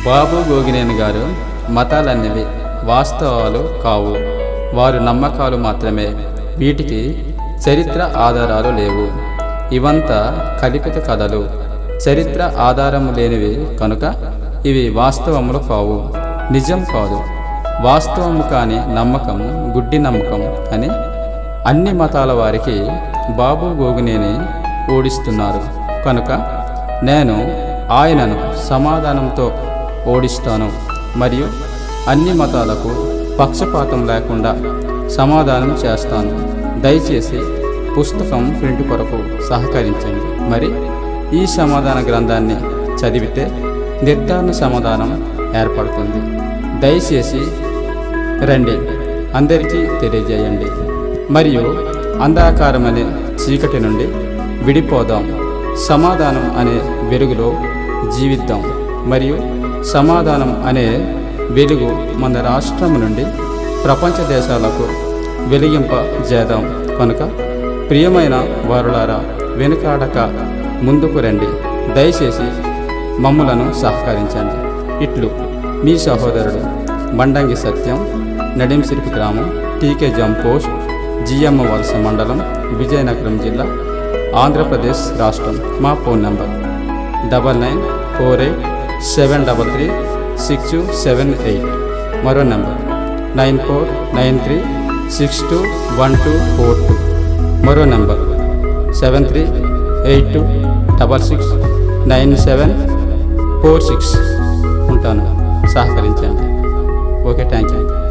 బాబు గోగినేని గారు మతాలన్నవి వాస్తవాలు కావు వారు నమ్మకాలు మాత్రమే వీటికి చరిత్ర ఆధారాలు లేవు ఇవంతా కల్పిత కథలు చరిత్ర ఆధారము లేనివి కనుక ఇవి వాస్తవములు కావు నిజం కాదు వాస్తవము కాని నమ్మకం గుడ్డి నమ్మకం అని అన్ని మతాల వారికి బాబు గోగునేని ఓడిస్తున్నారు కనుక నేను ఆయనను సమాధానంతో ఓడిస్తాను మరియు అన్ని మతాలకు పక్షపాతం లేకుండా సమాధానం చేస్తాను దయచేసి పుస్తకం ప్రింట్ కొరకు సహకరించండి మరి ఈ సమాధాన గ్రంథాన్ని చదివితే నిర్ధారణ సమాధానం ఏర్పడుతుంది దయచేసి రండి అందరికీ తెలియజేయండి మరియు అంధాకారం అనే చీకటి నుండి విడిపోదాం సమాధానం అనే వెలుగులో జీవిద్దాం మరియు సమాధానం అనే వెలుగు మన రాష్ట్రం నుండి ప్రపంచ దేశాలకు వెలిగింపజేద్దాం కనుక ప్రియమైన వారులారా వెనుకాడక ముందుకు రండి దయచేసి మమ్ములను సహకరించండి ఇట్లు మీ సహోదరుడు మండంగి సత్యం నడింసిరికి గ్రామం టీకే జం పోస్ట్ జిఎమ్మ వలస మండలం విజయనగరం జిల్లా ఆంధ్రప్రదేశ్ రాష్ట్రం మా phone number double nine four eight seven double three six seven eight మరో number nine four nine three six two one two four two మరో number seven three eight two double six nine seven four six ఉంటాను సహకరించండి okay thank you